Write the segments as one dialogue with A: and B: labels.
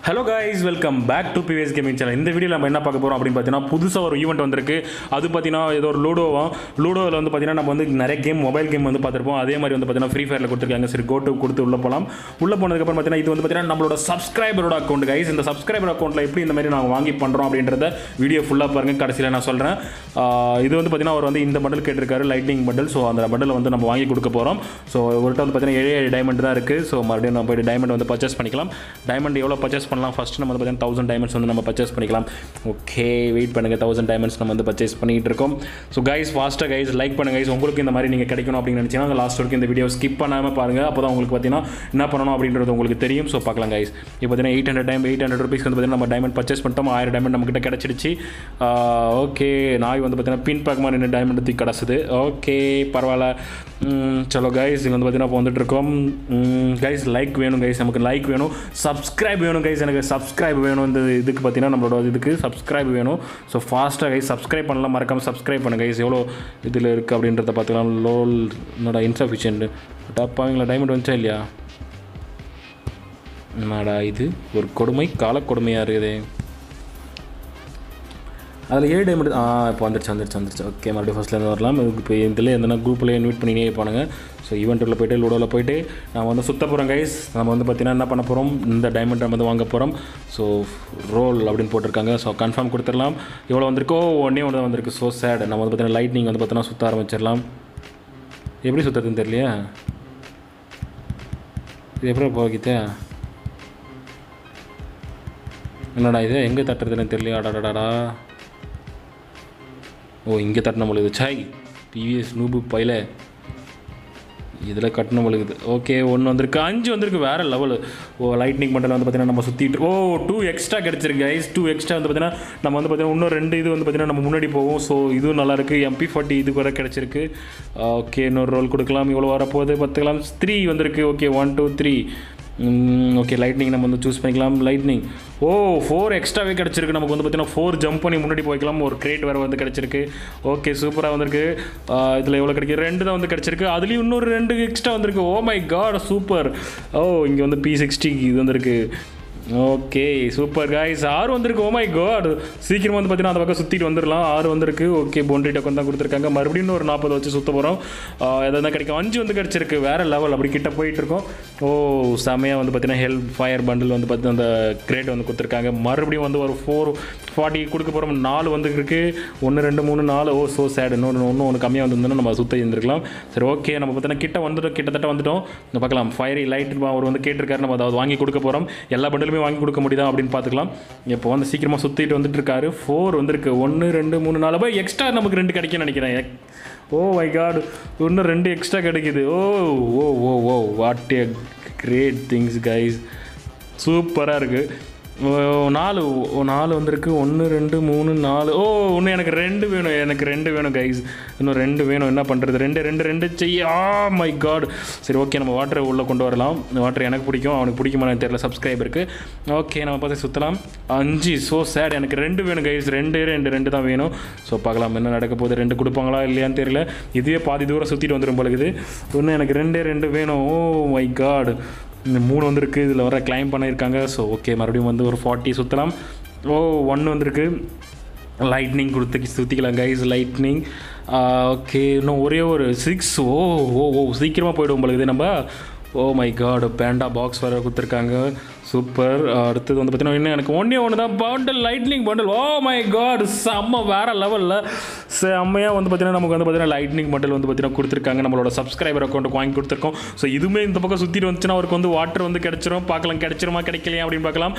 A: hello guys welcome back to PVS gaming channel இந்த video நம்ம என்ன பார்க்க போகிறோம் அப்படின்னு பார்த்தீங்கன்னா புதுசாக ஒரு ஈவெண்ட் வந்திருக்கு அது பார்த்தீங்கன்னா ஏதோ ஒரு லூடோவும் லூடோவில் வந்து பார்த்தீங்கன்னா நம்ம வந்து நிறைய கேம் மொபைல் கேம் வந்து பார்த்துருப்போம் அதே மாதிரி வந்து பார்த்தீங்கன்னா ஃப்ரீ ஃபயரில் கொடுத்துருக்காங்க சரி கோட்டு கொடுத்து உள்ளே போகலாம் உள்ளே போனதுக்கப்புறம் பார்த்தீங்கன்னா இது வந்து பார்த்தீங்கன்னா நம்மளோட சப்ஸ்கிரைபரோட அக்கௌண்ட் கைஸ் இந்த சப்ஸ்கிரைபர் அக்கௌண்ட்டில் எப்படி இந்த மாதிரி நாங்கள் வாங்கி பண்ணுறோம் அப்படின்றத வீடியோ ஃபுல்லாக பாருங்கள் கடைசியில் நான் சொல்கிறேன் இது வந்து பார்த்தீங்கன்னா அவர் வந்து இந்த பண்டல் கேட்டிருக்காரு லைட்னிங் பண்டல் ஸோ அந்த பண்டலை வந்து நம்ம வாங்கி கொடுக்க போகிறோம் ஸோ ஒருட்ட வந்து பார்த்தீங்கன்னா ஏழு ஏழு டைமண்ட் தான் இருக்குது ஸோ மறுபடியும் நம்ம போய்ட்டு டைமண்ட் வந்து பர்ச்சேஸ் பண்ணிக்கலாம் டைமண்ட் எவ்வளோ பர்ச்சேஸ் பண்ணலாம் ஃபஸ்ட்டு நம்ம வந்து பார்த்தீங்கன்னா தௌசண்ட் டைமண்ட்ஸ் வந்து நம்ம பர்ச்சேஸ் பண்ணிக்கலாம் ஓகே வெயிட் பண்ணுங்கள் தௌசண்ட் டைமண்ட்ஸ் நம்ம வந்து பர்ச்சேஸ் பண்ணிட்டு இருக்கோம் ஸோ கைஸ் ஃபாஸ்ட்டாக கைஸ் லைக் பண்ணுங்க கைஸ் உங்களுக்கு இந்த மாதிரி நீங்கள் கிடைக்கணும் அப்படின்னு நினச்சிங்கன்னா லாஸ்ட் வரைக்கும் இந்த வீடியோ ஸ்கிப் பண்ணாமல் பாருங்கள் அப்போ தான் உங்களுக்கு பார்த்தீங்கன்னா என்ன பண்ணணும் அப்படின்றது உங்களுக்கு தெரியும் ஸோ பார்க்கலாம் கைஸ் இப்போ பார்த்தீங்கன்னா eight hundred time eight hundred rupees வந்து பார்த்தீங்கன்னா நம்ம டைமண்ட் பர்ச்சேஸ் பண்ணிட்டோம் ஆயிரம் டைமண்ட் நம்மக்கிட்ட கிடச்சிடுச்சு ஓகே நாய் வந்து பார்த்தீங்கன்னா பின் பேக் மாதிரி டைமண்ட் தூக்கி கிடச்சிது ஓகே பரவாயில்ல ம், சலோ கைஸ் இங்கே வந்து பார்த்தீங்கன்னா இப்போ வந்துட்டு இருக்கோம் கைஸ் லைக் வேணும் கைஸ் நமக்கு லைக் வேணும் சப்ஸ்கிரைப் வேணும் கைஸ் எனக்கு சப்ஸ்கிரைப் வேணும் இந்த இதுக்கு பார்த்தீங்கன்னா நம்மளோட இதுக்கு சப்ஸ்கிரைப் வேணும் ஸோ ஃபாஸ்ட்டாக கைஸ் சப்ஸ்கிரைப் பண்ணலாம் மறக்காமல் சப்ஸ்கிரைப் பண்ணுங்க கைஸ் எவ்வளோ இதில் இருக்குது அப்படின்றத பார்த்துக்கலாம் லோல் என்னோட இன்சஃபிஷியன்ட் டப்பாங்களா டைமண்ட் வந்துச்சா இல்லையா என்னடா இது ஒரு கொடுமை காலக்கொடுமையாக இருக்குது அதில் ஏழு டைமண்ட் ஆ இப்போ வந்துருச்சு வந்துருச்சு வந்துருச்சு ஓகே மறுபடியும் ஃபஸ்ட்லேருந்து வரலாம் இதுக்கு இப்போ இதில் எந்தனா குரூப்பில் இன்வைட் பண்ணினே இருப்பானுங்க ஸோ ஈவெண்ட்டில் போயிட்டு லூடோவில் போயிட்டு நம்ம வந்து சுத்த போகிறோம் கைஸ் நம்ம வந்து பார்த்தீங்கன்னா என்ன பண்ண போகிறோம் இந்த டைமண்ட் நம்ம வந்து வாங்க போகிறோம் ஸோ ரோல் அப்படின்னு போட்டிருக்காங்க ஸோ கன்ஃபார்ம் கொடுத்துடலாம் எவ்வளோ வந்திருக்கோ ஒன்றே ஒன்று வந்திருக்கு ஸோ சேட் நம்ம வந்து பார்த்தீங்கன்னா லைட்னிங் வந்து பார்த்தீங்கன்னா சுற்ற ஆரம்பிச்சிடலாம் எப்படி சுற்றுறதுன்னு தெரியலையா இது எப்படி போகித்தே என்னடா இது எங்கே தட்டுறதுன்னு தெரியலையா அடாடாடா ஓ இங்கே தட்டின முழுகுது சாய் பிவிஎஸ் நூபு பையில இதில் கட்டின முழுகுது ஓகே ஒன்று வந்திருக்கு அஞ்சு வந்திருக்கு வேறு லெவலு ஓ லைட்னிங் பண்டில் வந்து பார்த்தீங்கன்னா நம்ம சுற்றிட்டு ஓ டூ எக்ஸ்ட்ரா கிடச்சிருக்கு ஐஸ் டூ எக்ஸ்ட்ரா வந்து பார்த்தீங்கன்னா நம்ம வந்து பார்த்தீங்கன்னா இன்னும் ரெண்டு இது வந்து பார்த்தீங்கன்னா நம்ம முன்னாடி போவோம் ஸோ இதுவும் நல்லாயிருக்கு எம்பி ஃபார்ட்டி இது கூட கிடச்சிருக்கு ஓகே இன்னொரு ரோல் கொடுக்கலாம் இவ்வளோ வரப்போகுது பத்துக்கலாம் த்ரீ வந்திருக்கு okay one two three okay lightning நம்ம வந்து சூஸ் பண்ணிக்கலாம் லைட்னிங் ஓ ஃபோர் எக்ஸ்ட்ராவே கிடச்சிருக்கு நமக்கு வந்து பார்த்தீங்கன்னா ஃபோர் ஜம்ப் பண்ணி முன்னாடி போய்க்கலாம் ஒரு கிரேட் வேறு வந்து கிடச்சிருக்கு ஓகே சூப்பராக வந்திருக்கு இதில் எவ்வளோ கிடைக்கும் ரெண்டு தான் வந்து கிடச்சிருக்கு அதுலேயும் இன்னொரு ரெண்டு எக்ஸ்ட்ரா வந்திருக்கு ஓ மை காட் சூப்பர் ஓ இங்கே வந்து பி சிக்ஸ்டி இது வந்திருக்கு ஓகே சூப்பர் காய்ஸ் ஆறு வந்திருக்கு ஓ மை காட் சீக்கிரமாக வந்து பார்த்தீங்கன்னா அந்த பக்கம் சுற்றிட்டு வந்துடலாம் ஆறு வந்திருக்கு ஓகே பொண்டி டக்கன் தான் கொடுத்துருக்காங்க மறுபடியும் ஒரு நாற்பது வச்சு சுற்ற போகிறோம் எதாவது கிடைக்கும் அஞ்சு வந்து கிடச்சிருக்கு வேறு லெவல் அப்படி கிட்ட போயிட்டு இருக்கோம் ஓ செமையாக வந்து பார்த்தீங்கன்னா ஹெல்ப் ஃபயர் பண்டில் வந்து பார்த்தீங்கன்னா அந்த கிரேட் வந்து கொடுத்துருக்காங்க மறுபடியும் வந்து ஒரு ஃபோர் ஃபார்ட்டி கொடுக்க போகிறோம் நாலு வந்து இருக்கு ஒன்று ரெண்டு மூணு நாலு ஓ ஸோ சேட் இன்னொன்று ஒன்று ஒன்று கம்மியாக வந்திருந்தோம்னா நம்ம சுத்த இருந்திருக்கலாம் சரி ஓகே நம்ம பார்த்தீங்கன்னா கிட்ட வந்துட்டோம் கிட்டத்தட்ட வந்துட்டோம் இங்க பார்க்கலாம் ஃபயர் லைட் அவர் வந்து கேட்டிருக்காரு நம்ம அதாவது வாங்கி கொடுக்க போகிறோம் எல்லா பண்டலுமே வாங்கி கொடுக்க முடியுதா அப்படின்னு பார்த்துக்கலாம் இப்போ வந்து சீக்கிரமாக சுற்றிட்டு வந்துட்டு இருக்காரு ஃபோர் வந்திருக்கு ஒன்று ரெண்டு மூணு நாலு போய் எக்ஸ்ட்ரா நமக்கு ரெண்டு கிடைக்கும்னு நினைக்கிறேன் எக்- ஓ மை காட் இன்னும் ரெண்டு எக்ஸ்ட்ரா கிடைக்குது ஓ ஓ ஓ ஓ what a great things guys சூப்பராக இருக்குது ஓ, நாலு ஓ, நாலு வந்திருக்கு ஒன்று ரெண்டு மூணு நாலு ஓ இன்னும் எனக்கு ரெண்டு வேணும் எனக்கு ரெண்டு வேணும் கைஸ் இன்னும் ரெண்டு வேணும் என்ன பண்ணுறது ரெண்டு ரெண்டு ரெண்டு செய்ய ஆ மை காட் சரி ஓகே நம்ம வாட்டரை உள்ளே கொண்டு வரலாம் வாட்டர் எனக்கு பிடிக்கும் அவனுக்கு பிடிக்குமா எனக்கு தெரியல சப்ஸ்கிரைபருக்கு ஓகே நம்ம பார்த்து சுற்றலாம் அஞ்சு ஸோ சேட் எனக்கு ரெண்டு வேணும் கைஸ் ரெண்டு ரெண்டு ரெண்டு தான் வேணும் ஸோ பார்க்கலாம் என்ன நடக்க போகுது ரெண்டு கொடுப்பாங்களா இல்லையான்னு தெரியல இதுவே பாதி தூரம் சுற்றிட்டு வந்துடும் பழகுது இன்னும் எனக்கு ரெண்டே ரெண்டு வேணும் ஓ மை காட் இந்த மூணு வந்திருக்கு இதில் வர கிளைம் பண்ணியிருக்காங்க ஸோ ஓகே மறுபடியும் வந்து ஒரு ஃபார்ட்டி சுற்றலாம் ஓ ஒன்று வந்திருக்கு லைட்னிங் கொடுத்து சுற்றிக்கலாம் கைஸ் லைட்னிங் ஓகே இன்னும் ஒரே ஒரு சிக்ஸ் ஓ ஓ ஓ சீக்கிரமாக போய்டும் உங்களுக்கு நம்ம oh my god panda box வேறு கொடுத்துருக்காங்க சூப்பர் அடுத்தது வந்து பார்த்தீங்கன்னா இன்னும் எனக்கு ஒன்றே ஒன்று தான் bundle lightning bundle oh my god செம்ம வேறு லெவலில் செம்மையாக வந்து பார்த்தீங்கன்னா நமக்கு வந்து பார்த்தீங்கன்னா லைட்னிங் பாண்டல் வந்து பார்த்தீங்கன்னா கொடுத்துருக்காங்க நம்மளோட சப்ஸ்கிரைபர் அக்கௌண்ட்டுக்கு வாங்கி கொடுத்துருக்கோம் ஸோ இதுவுமே இந்த பக்கம் சுற்றிட்டு வந்துச்சுன்னா அவருக்கு வந்து வாட்டர் வந்து கிடச்சிரும் பார்க்கலாம் கிடைச்சிருமா கிடைக்கலையா அப்படின்னு பார்க்கலாம்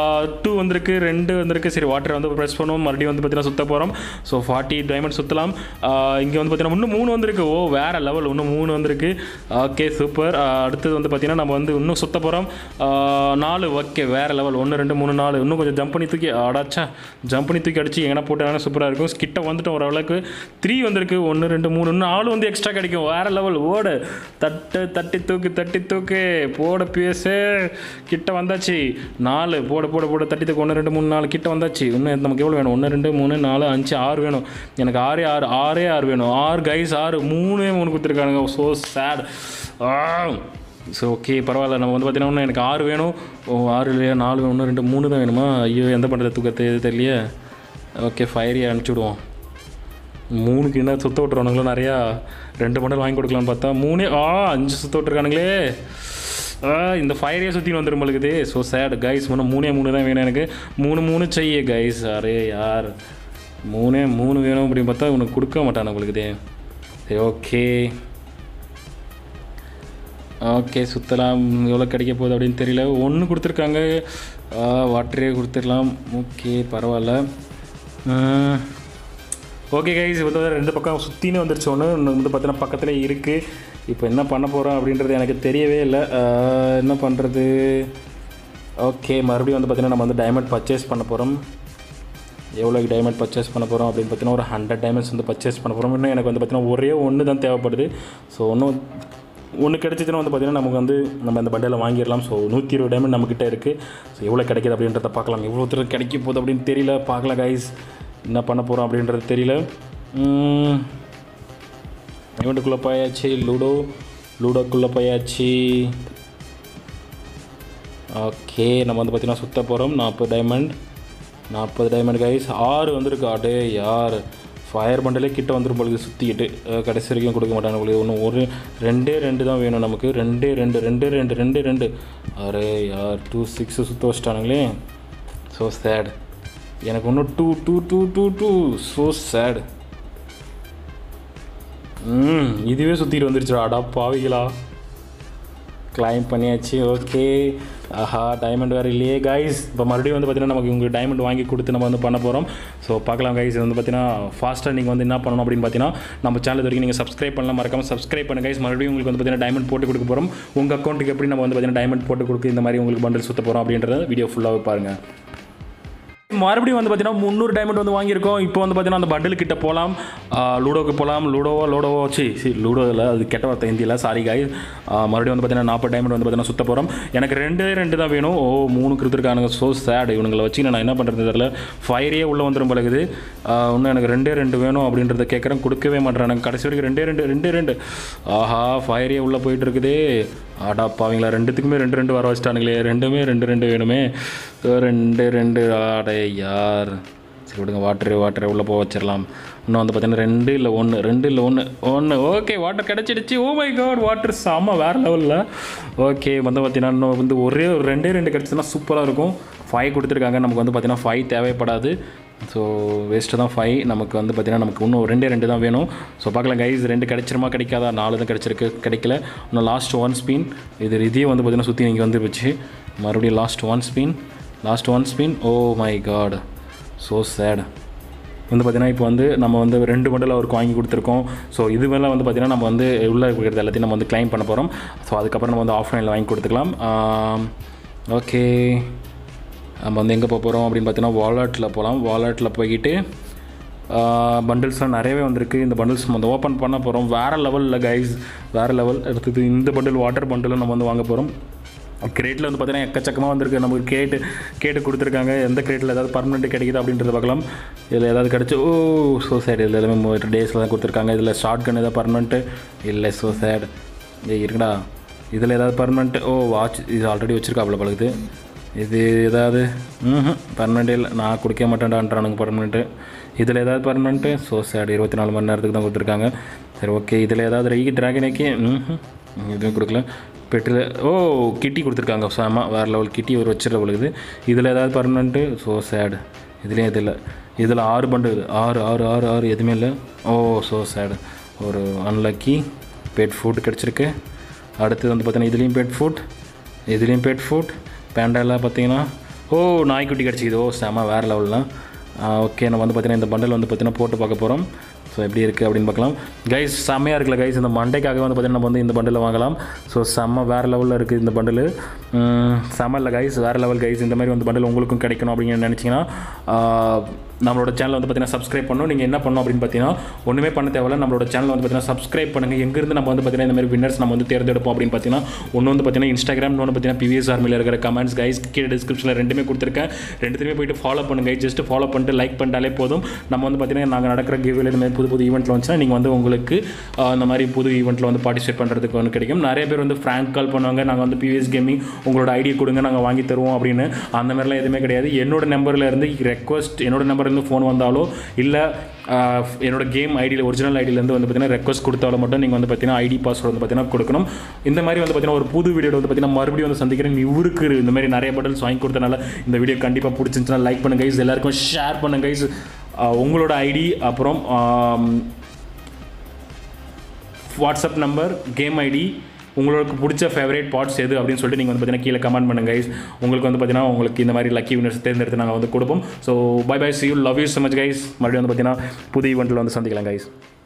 A: டூ வந்திருக்கு ரெண்டு வந்திருக்கு சரி வாட்டர் வந்து ப்ரெஸ் பண்ணுவோம் மறுபடியும் வந்து பார்த்தீங்கன்னா சுற்ற போகிறோம் ஸோ ஃபார்ட்டி டைமண்ட் சுற்றலாம் இங்கே வந்து பார்த்தீங்கன்னா இன்னும் மூணு வந்திருக்கு ஓ வேறு லெவல் இன்னும் மூணு வந்திருக்கு ஓகே சூப்பர் அடுத்தது வந்து பார்த்தீங்கன்னா நம்ம வந்து இன்னும் சுற்ற போகிறோம் நாலு ஓகே வேறு லெவல் ஒன்று ரெண்டு மூணு நாலு இன்னும் கொஞ்சம் ஜம்ப் பண்ணி தூக்கி அடாச்சா ஜம்ப் பண்ணி தூக்கி அடிச்சு எங்கன்னா போட்டாங்கன்னா சூப்பராக இருக்கும் கிட்ட வந்துட்டோம் ஓரளவுக்கு த்ரீ வந்திருக்கு ஒன்று ரெண்டு மூணு இன்னும் நாலு வந்து எக்ஸ்ட்ரா கிடைக்கும் வேறு லெவல் ஓடு தட்டு தட்டி தூக்கு தட்டி தூக்கு போட பேசு கிட்ட வந்தாச்சு நாலு போட போட போட தட்டி தூக்கு ஒன்று ரெண்டு மூணு நாலு கிட்ட வந்தாச்சு இன்னும் நமக்கு எவ்வளோ வேணும் ஒன்று ரெண்டு மூணு நாலு அஞ்சு ஆறு வேணும் எனக்கு ஆறே ஆறு ஆறே ஆறு வேணும் ஆறு கைஸ் ஆறு மூணே மூணு கொடுத்துருக்கானுங்க ஸோ சேட் ஸோ ஓகே பரவாயில்ல நம்ம வந்து பார்த்தீங்கன்னா இன்னும் எனக்கு ஆறு வேணும் ஓ ஆறு இல்லையா நாலு ஒன்று ரெண்டு மூணு தான் வேணுமா ஐயோ எந்த பண்ணுறது தூக்கத்தை எது தெரியலையே ஓகே ஃபயரி அனுப்பிச்சி விடுவோம் மூணுக்கு என்ன சுத்த விட்டுறவனுங்களும் நிறையா ரெண்டு மண்டல் வாங்கி கொடுக்கலான்னு பார்த்தா மூணே ஆ அஞ்சு சுத்த விட்டுருக்கானுங்களே ஆ இந்த ஃபயரே சுற்றி வந்துடும் பொழுது ஸோ சேட் கைஸ் முன்ன மூணே மூணு தான் வேணும் எனக்கு மூணு மூணு செய்ய கைஸ் அரே யார் மூணே மூணு வேணும் அப்படின்னு பார்த்தா உனக்கு கொடுக்க மாட்டான் உங்களுக்கு சரி ஓகே ஓகே சுற்றலாம் எவ்வளோ கிடைக்க போகுது அப்படின்னு தெரியல ஒன்று கொடுத்துருக்காங்க வாட்டரே கொடுத்துடலாம் ஓகே பரவாயில்ல ஓகே கைஸ் இப்போ வந்து ரெண்டு பக்கம் சுற்றினு வந்துருச்சு ஒன்று இன்னும் வந்து பார்த்தீங்கன்னா பக்கத்தில் இருக்குது இப்போ என்ன பண்ண போகிறோம் அப்படின்றது எனக்கு தெரியவே இல்லை ஆஹ், என்ன பண்ணுறது ஓகே மறுபடியும் வந்து பார்த்தீங்கன்னா நம்ம வந்து டைமண்ட் பர்ச்சேஸ் பண்ண போகிறோம் எவ்வளோக்கு டைமண்ட் பர்ச்சேஸ் பண்ண போகிறோம் அப்படின்னு பார்த்தீங்கன்னா ஒரு ஹண்ட்ரட் டைமண்ட்ஸ் வந்து பர்ச்சேஸ் பண்ண போகிறோம் இன்னும் எனக்கு வந்து பார்த்தீங்கன்னா ஒரே ஒன்று தான் தேவைப்படுது ஸோ ஒன்றும் ஒன்று கிடைச்சிச்சுன்னா வந்து பார்த்தீங்கன்னா நமக்கு வந்து நம்ம அந்த பண்டில் வாங்கிடலாம் ஸோ நூற்றி இருபது டைமண்ட் நம்மக்கிட்ட இருக்குது ஸோ எவ்வளோ கிடைக்குது அப்படின்றத பார்க்கலாம் எவ்வளோ தூரம் கிடைக்க போகுது அப்படின்னு தெரியல பார்க்கலாம் கைஸ் என்ன பண்ண போகிறோம் அப்படின்றது தெரியல இவன்ட்டுக்குள்ளே போயாச்சு லூடோ லூடோக்குள்ளே போயாச்சு ஓகே நம்ம வந்து பார்த்தீங்கன்னா சுத்த போகிறோம் நாற்பது டைமண்ட் நாற்பது டைமண்ட் கைஸ் ஆறு வந்திருக்கு அடே யார் ஃபயர் பண்டலே கிட்ட வந்துடும் பொழுது சுற்றிக்கிட்டு அஹ், கடைசி வரைக்கும் கொடுக்க மாட்டாங்க உங்களுக்கு ஒன்று ஒரு ரெண்டே ரெண்டு தான் வேணும் நமக்கு ரெண்டே ரெண்டு ரெண்டே ரெண்டு ரெண்டே ரெண்டு அரே யார் டூ சிக்ஸு சுற்ற வச்சிட்டானுங்களே ஸோ சேட் எனக்கு ஒன்றும் two two two two two so sad hmm இதுவே சுற்றிட்டு வந்துருச்சு அடா பாவிகளா கிளைம் பண்ணியாச்சு ஓகே ஆஹா டைமண்ட் வேறு இல்லையே கைஸ் இப்போ மறுபடியும் வந்து பார்த்தீங்கன்னா நமக்கு உங்களுக்கு டைமண்ட் வாங்கி கொடுத்து நம்ம வந்து பண்ண போகிறோம் ஸோ பார்க்கலாம் கைஸ் இது வந்து பார்த்தீங்கன்னா ஃபாஸ்ட்டாக நீங்கள் வந்து என்ன பண்ணணும் அப்படின்னு பார்த்தீங்கன்னா நம்ம சேனல் வரைக்கும் நீங்கள் சப்ஸ்கிரைப் பண்ணலாம் மறக்காமல் சப்ஸ்கிரைப் பண்ண கைஸ் மறுபடியும் உங்களுக்கு வந்து பார்த்தீங்கன்னா டைமண்ட் போட்டு கொடுக்க போகிறோம் உங்கள் அக்கௌண்ட்டுக்கு எப்படி நம்ம வந்து பார்த்தீங்கன்னா டைமண்ட் போட்டு கொடுக்க இந்த மாதிரி உங்களுக்கு பண்டில் சுத்த போகிறோம் அப்படின்றத வீடியோ ஃபுல்லாக பாருங்கள் மறுபடியும் வந்து பார்த்தீங்கன்னா முந்நூறு டைமண்ட் வந்து வாங்கியிருக்கோம் இப்போ வந்து பார்த்தீங்கன்னா அந்த பண்டில் கிட்ட போகலாம் லூடோக்கு போகலாம் லூடோவோ லூடோவோ சி சி லூடோ இல்லை அது கெட்ட வார்த்தை ஹிந்தியில் சாரி காய் மறுபடியும் வந்து பார்த்தீங்கன்னா நாற்பது டைமண்ட் வந்து பார்த்தீங்கன்னா சுத்த போகிறோம் எனக்கு ரெண்டே ரெண்டு தான் வேணும் ஓ மூணு கொடுத்துருக்கானுங்க ஸோ சேட் இவனுங்களை வச்சு நான் என்ன பண்ணுறது தெரியல ஃபயரே உள்ளே வந்துடும் பழகுது இன்னும் எனக்கு ரெண்டே ரெண்டு வேணும் அப்படின்றத கேட்குறேன் கொடுக்கவே மாட்டேறானுங்க கடைசி வரைக்கும் ரெண்டே ரெண்டு ரெண்டே ரெண்டு ஆஹா ஃபயரே உள்ளே போயிட்டு இருக்குதே ஆடா பாவீங்களா ரெண்டுத்துக்குமே ரெண்டு ரெண்டு வர வச்சிட்டானுங்களே ரெண்டுமே ரெண்டு ரெண்டு வேணுமே ஸோ ரெண்டு ரெண்டு ஆடே யார் சரி விடுங்க வாட்டரு வாட்டரை உள்ளே போக வச்சிடலாம் இன்னும் வந்து பார்த்தீங்கன்னா ரெண்டு இல்லை ஒன்று ரெண்டு இல்லை ஒன்று ஒன்று ஓகே வாட்டர் கிடச்சிடுச்சு ஓ மை காட் வாட்டர் செம்ம வேறு லெவலில் ஓகே வந்து பார்த்தீங்கன்னா இன்னும் வந்து ஒரே ஒரு ரெண்டே ரெண்டு கிடச்சுன்னா சூப்பராக இருக்கும் ஃபைவ் கொடுத்துருக்காங்க நமக்கு வந்து பார்த்தீங்கன்னா ஃபைவ் தேவைப்படாது ஸோ வேஸ்ட்டு தான் ஃபைவ் நமக்கு வந்து பார்த்தீங்கன்னா நமக்கு இன்னும் ரெண்டே ரெண்டு தான் வேணும் ஸோ பார்க்கலாம் கைஸ் ரெண்டு கிடைச்சிருமா கிடைக்காதா நாலு தான் கிடச்சிருக்கு கிடைக்கல இன்னும் லாஸ்ட் ஒன் ஸ்பின் இது இதே வந்து பார்த்தீங்கன்னா சுற்றி நீங்கள் வந்து வச்சு மறுபடியும் last one spin last one spin oh my god so sad வந்து பார்த்தீங்கன்னா இப்போ வந்து நம்ம வந்து ரெண்டு பண்டில் அவருக்கு வாங்கி கொடுத்துருக்கோம் ஸோ இது மேலே வந்து பார்த்தீங்கன்னா நம்ம வந்து உள்ளே இருக்கிறது எல்லாத்தையும் நம்ம வந்து க்ளைம் பண்ண போகிறோம் ஸோ அதுக்கப்புறம் நம்ம வந்து ஆஃப்லைனில் வாங்கி கொடுத்துக்கலாம் ஓகே நம்ம வந்து எங்கே போக போகிறோம் அப்படின்னு பார்த்தீங்கன்னா வாலெட்டில் போகலாம் வாலெட்டில் போய்கிட்டு பண்டில்ஸ்லாம் நிறையவே வந்திருக்கு இந்த பண்டில்ஸ் நம்ம வந்து ஓப்பன் பண்ண போகிறோம் வேறு லெவலில் கைஸ் வேறு லெவல் அடுத்தது இந்த பண்டில் வாட்டர் பண்டிலும் நம்ம வந்து வாங்க போகிறோம் கிரேட்டில் வந்து பார்த்தீங்கன்னா எக்கச்சக்கமாக வந்திருக்கு நமக்கு கேட்டு கேட்டு கொடுத்துருக்காங்க எந்த கிரேட்டில் ஏதாவது பர்மனெண்ட் கிடைக்குது அப்படின்றத பார்க்கலாம் இதில் ஏதாவது கிடச்சி ஓ ஸோ சேட் இதில் எல்லாமே டேஸில் தான் கொடுத்துருக்காங்க இதில் ஷார்ட் கன் ஏதாவது பர்மனெண்ட்டு இல்லை ஸோ சேட் ஏய் இருக்குடா இதில் ஏதாவது பர்மனெண்ட்டு ஓ வாட்ச் இது ஆல்ரெடி வச்சுருக்காப்புல பழகுது இது ஏதாவது ம் பர்மனெண்ட்டே இல்லை நான் கொடுக்க மாட்டேன்டான்றானுங்க பர்மனெண்ட்டு இதில் ஏதாவது பர்மனெண்ட்டு ஸோ சேட் இருபத்தி நாலு மணி நேரத்துக்கு தான் கொடுத்துருக்காங்க சரி ஓகே இதில் ஏதாவது ரெய்கி ட்ராகனேக்கே ம் இதுவும் கொடுக்கல பெட்டில் ஓ கிட்டி கொடுத்துருக்காங்க சாமா வேறு லெவல் கிட்டி ஒரு வச்சிட பொழுது இதில் ஏதாவது பர்மனெண்ட்டு ஸோ சேடு இதுலேயும் இது இல்லை இதில் ஆறு பண்டு ஆறு ஆறு ஆறு ஆறு எதுவுமே இல்லை ஓ ஸோ சேடு ஒரு அன்லக்கி பெட் ஃபுட் கிடச்சிருக்கு அடுத்தது வந்து பார்த்தீங்கன்னா இதுலேயும் பெட் ஃபுட் இதுலேயும் பெட் ஃபுட் பேண்டாலாம் பார்த்தீங்கன்னா ஓ நாய்க்குட்டி கிடச்சிக்குது ஓ செம வேறு லெவல்லாம் ஓகே நம்ம வந்து பார்த்தீங்கன்னா இந்த பண்டல் வந்து பார்த்தீங்கன்னா போட்டு பார்க்க போகிறோம் ஸோ எப்படி இருக்குது அப்படின்னு பார்க்கலாம் கைஸ் செம்மையாக இருக்குல்ல கைஸ் இந்த மண்டைக்காக வந்து பார்த்தீங்கன்னா நம்ம வந்து இந்த பண்டில் வாங்கலாம் ஸோ செம்ம வேறு லெவலில் இருக்குது இந்த பண்டில் செம்ம இல்லை கைஸ் வேறு லெவல் கைஸ் இந்த மாதிரி வந்து பண்டில் உங்களுக்கும் கிடைக்கணும் அப்படின்னு நினச்சிங்கன்னா நம்மளோட சேனலை வந்து பார்த்தீங்கன்னா சப்ஸ்கிரைப் பண்ணணும் நீங்கள் என்ன பண்ணணும் அப்படின்னு பார்த்தீங்கன்னா ஒன்றுமே பண்ண தேவையில்ல நம்மளோட சேனல் வந்து பார்த்தீங்கன்னா சப்ஸ்கிரைப் பண்ணுங்கள் எங்கேருந்து நம்ம வந்து பார்த்தீங்கன்னா இந்த மாதிரி வின்னர்ஸ் நம்ம வந்து தேர்ந்தெடுப்போம் அப்படின்னு பார்த்தீங்கன்னா ஒன்று வந்து பார்த்தீங்கன்னா இன்ஸ்டாகிராம் இன்னொன்று பார்த்தீங்கன்னா பிவிஎஸ் ஆர்மியில் இருக்கிற கமெண்ட்ஸ் கைஸ் கீழே டிஸ்கிரிப்ஷனில் ரெண்டுமே கொடுத்துருக்கேன் ரெண்டுத்தையுமே போயிட்டு ஃபாலோ பண்ணுங்க ஜஸ்ட் ஃபாலோ பண்ணிட்டு லைக் பண்ணிட்டாலே போதும் நம்ம வந்து பார்த்தீங்கன்னா நாங்கள் நடக்கிற கிவ்வில் இந்த மாதிரி புது புது ஈவெண்ட்டில் வந்துச்சுன்னா நீங்கள் வந்து உங்களுக்கு ஆஹ், இந்த மாதிரி புது ஈவெண்ட்டில் வந்து பார்ட்டிசிபேட் பண்ணுறதுக்கு வந்து கிடைக்கும் நிறைய பேர் வந்து ஃப்ராங்க் கால் பண்ணுவாங்க நாங்கள் வந்து பிவிஎஸ் கேமிங் உங்களோட ஐடி கொடுங்க நாங்கள் வாங்கி தருவோம் அப்படின்னு அந்த மாதிரிலாம் எதுவுமே கிடையாது என்னோட நம்பரில் இருந்து ரெக்வஸ்ட் என்னோட நம்பர்லேருந்து ஃபோன் வந்தாலோ இல்லை என்னோட கேம் ஐடியில் ஒரிஜினல் ஐடியிலேருந்து வந்து பார்த்தீங்கன்னா ரெக்வஸ்ட் கொடுத்தாலும் மட்டும் நீங்கள் வந்து பார்த்தீங்கன்னா ஐடி பாஸ்வேர்டு வந்து பார்த்தீங்கன்னா கொடுக்கணும் இந்த மாதிரி வந்து பார்த்தீங்கன்னா ஒரு புது வீடியோ வந்து பார்த்தீங்கன்னா மறுபடியும் வந்து சந்திக்கிறேன் இவருக்கு இந்த மாதிரி நிறைய பட்டல்ஸ் வாங்கி கொடுத்தனால இந்த வீடியோ கண்டிப்பாக பிடிச்சிருந்துச்சுன்னா லைக் பண்ணுங்க guys எல்லாருக்கும் ஷேர் பண்ணுங்க guys ஆஹ் உங்களோட ஐடி அப்புறம் ஆம், வாட்ஸ்அப் நம்பர் கேம் ஐடி உங்களுக்கு பிடிச்ச ஃபேவரேட் பார்ட்ஸ் எது அப்படின்னு சொல்லிட்டு நீங்கள் வந்து பார்த்தீங்கன்னா கீழே கமெண்ட் பண்ணுங்க guys உங்களுக்கு வந்து பார்த்தீங்கன்னா உங்களுக்கு இந்த மாதிரி லக்கி வினர்ஸ் தேர்ந்தெடுத்து நாங்கள் வந்து கொடுப்போம் so bye bye see you love you so much guys மறுபடியும் வந்து பார்த்தீங்கன்னா புது ஈவெண்ட்டில் வந்து சந்திக்கலாம் guys